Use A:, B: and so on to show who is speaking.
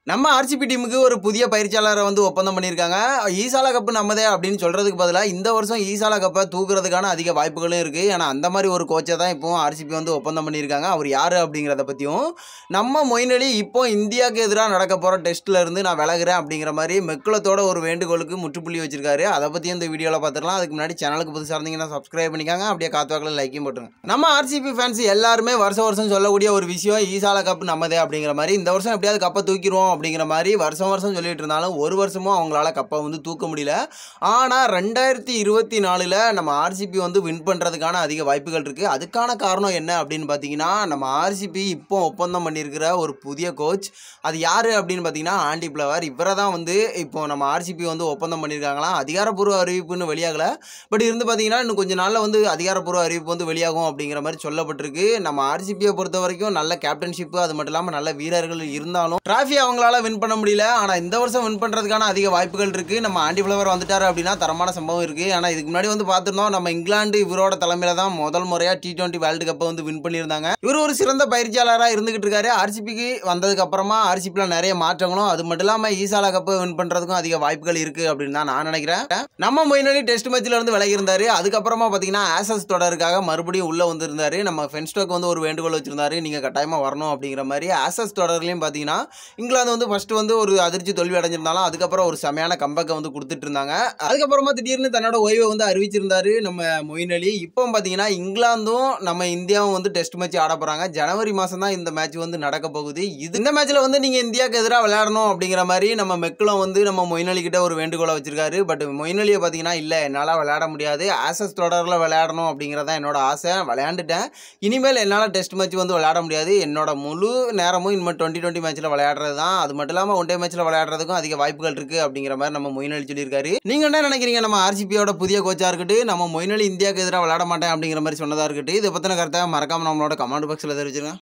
A: நம்ம ஆர்சிபி டீமுக்கு ஒரு புதிய பயிற்சியாளரை வந்து ஒப்பந்தம் பண்ணியிருக்காங்க ஈசாலா கப்பு நம்மதே அப்படின்னு சொல்கிறதுக்கு பதிலாக இந்த வருஷம் ஈசாலா கப்பை தூக்குறதுக்கான அதிக வாய்ப்புகளும் இருக்குது ஏன்னா அந்த மாதிரி ஒரு கோச்சை தான் இப்போ ஆர்சிபி வந்து ஒப்பந்தம் பண்ணியிருக்காங்க அவர் யார் அப்படிங்கிறத பற்றியும் நம்ம மொயின் அலி இப்போ இந்தியாவுக்கு எதிராக நடக்க போகிற டெஸ்ட்டில் இருந்து நான் விலகுறேன் அப்படிங்கிற மாதிரி மெக்குலத்தோட ஒரு வேண்டுகோளுக்கு முற்றுப்புள்ளி வச்சிருக்காரு அதை பற்றி இந்த வீடியோவில் பார்த்துடலாம் அதுக்கு முன்னாடி சேனலுக்கு புதுசாக இருந்தீங்கன்னா சப்ஸ்கிரைப் பண்ணிக்காங்க அப்படியே காத்துவாக்கில் லைக்கும் போட்டுருங்க நம்ம ஆர்சிபி ஃபேன்ஸ் எல்லாருமே வருஷம் வருஷம் சொல்லக்கூடிய ஒரு விஷயம் ஈசாலா கப் நம்மதே அப்படிங்கிற மாதிரி இந்த வருஷம் எப்படியாவது கப்பை தூக்கிடுவோம் அப்படிங்கிற மாதிரி வருஷம் வருஷம் சொல்லிட்டு இருந்தாலும் ஒரு வருஷமும் அவங்களால கப்பை வந்து தூக்க முடியல ஆனால் ரெண்டாயிரத்தி இருபத்தி நாலில் நம்ம ஆர்சிபி வந்து வின் பண்ணுறதுக்கான அதிக வாய்ப்புகள் இருக்குது அதுக்கான காரணம் என்ன அப்படின்னு பார்த்தீங்கன்னா நம்ம ஆர்சிபி இப்போ ஒப்பந்தம் பண்ணியிருக்கிற ஒரு புதிய கோச் அது யார் அப்படின்னு பார்த்தீங்கன்னா ஆண்டி பிளவர் இவரை தான் வந்து இப்போ நம்ம ஆர்சிபி வந்து ஒப்பந்தம் பண்ணியிருக்காங்களாம் அதிகாரப்பூர்வ அறிவிப்புன்னு வெளியாகலை பட் இருந்து பார்த்தீங்கன்னா இன்னும் கொஞ்ச நாளில் வந்து அதிகாரப்பூர்வ அறிவிப்பு வந்து வெளியாகும் அப்படிங்கிற மாதிரி சொல்லப்பட்டிருக்கு நம்ம ஆர்சிபியை பொறுத்த வரைக்கும் நல்ல கேப்டன்ஷிப்பு அது மட்டும் இல்லாமல் நல்ல வீரர்கள் இருந்தாலும் டிராஃபி அவங்களால வின் பண்ண முடியல ஆனால் இந்த வருஷம் வின் பண்ணுறதுக்கான அதிக வாய்ப்புகள் இருக்குது நம்ம ஆண்டி ஃப்ளவர் வந்துட்டார் அப்படின்னா தரமான சம்பவம் இருக்குது ஆனால் இதுக்கு முன்னாடி வந்து பார்த்துருந்தோம் நம்ம இங்கிலாந்து இவரோட தலைமையில தான் முதல் முறையாக டி டுவெண்ட்டி வேர்ல்டு கப்பை வந்து வின் பண்ணியிருந்தாங்க இவர் ஒரு சிறந்த பயிற்சியாளராக இருந்துகிட்டு இருக்காரு ஆர்சிபிக்கு வந்ததுக்கு அப்புறமா ஆர்சிபியில் நிறைய மாற்றங்களும் அது மட்டும் இல்லாமல் ஈசாலா கப்பை வின் பண்ணுறதுக்கும் அதிக வாய்ப்புகள் இருக்குது அப்படின்னு தான் நான் நினைக்கிறேன் நம்ம மொயினலி டெஸ்ட் மேட்ச்ல இருந்து விலகி இருந்தாரு அதுக்கப்புறமா பார்த்தீங்கன்னா ஆசஸ் தொடருக்காக மறுபடியும் உள்ள வந்திருந்தாரு நம்ம ஃபென்ஸ்டோக்கு வந்து ஒரு வேண்டுகோள் வச்சிருந்தாரு நீங்கள் கட்டாயமாக வரணும் அப்படிங்கிற மாதிரி ஆசஸ் தொடர்லையும் பார்த்தீங்கன்னா இங்கிலாந்து வந்து ஃபர்ஸ்ட் வந்து ஒரு அதிர்ச்சி தோல்வி அடைஞ்சிருந்தாலும் அதுக்கப்புறம் ஒரு செமையான கம்பேக்கை வந்து கொடுத்துட்டு இருந்தாங்க அதுக்கப்புறமா திடீர்னு தன்னோட ஓய்வை வந்து அறிவிச்சிருந்தாரு நம்ம மொயின் அலி இப்போ பார்த்தீங்கன்னா இங்கிலாந்தும் நம்ம இந்தியாவும் வந்து டெஸ்ட் மேட்ச் ஆட போகிறாங்க ஜனவரி மாதம் தான் இந்த மேட்ச் வந்து நடக்க போகுது இது இந்த மேட்ச்சில் வந்து நீங்கள் இந்தியாவுக்கு எதிராக விளையாடணும் அப்படிங்கிற மாதிரி நம்ம மெக்குலம் வந்து நம்ம மொயின் அலி கிட்ட ஒரு வேண்டுகோளை வச்சிருக்காரு பட் மொயின் அலியை பார்த்தீங்கன்னா இல்லை என்னால் விளையாட முடியாது ஆசஸ் தொடரில் விளையாடணும் அப்படிங்கிறதான் என்னோட ஆசை விளையாண்டுட்டேன் இனிமேல் என்னால் டெஸ்ட் மேட்ச் வந்து விளையாட முடியாது என்னோட முழு நேரமும் இனிமேல் டுவெண்ட்டி டுவெண்ட்டி மேட்ச்சில் விளையாடுறது தான் அது மட்டும் இல்லாமல் ஒன் டே மேட்ச்சில் விளையாடுறதுக்கும் அதிக வாய்ப்புகள் இருக்குது அப்படிங்கிற மாதிரி நம்ம மொயின் அலி சொல்லியிருக்காரு நீங்கள் என்ன நினைக்கிறீங்க நம்ம ஆர்சிபியோட புதிய கோச்சாக இருக்கட்டும் நம்ம மொயின் அலி இந்தியாவுக்கு எதிராக விளையாட மாட்டேன் அப்படிங்கிற மாதிரி சொன்னதாக இருக்கட்டும் இதை பற்றின கருத்தை மறக்காமல் நம்மளோட கமெண்ட் பாக்ஸில் தெரிவிச்சிருங்க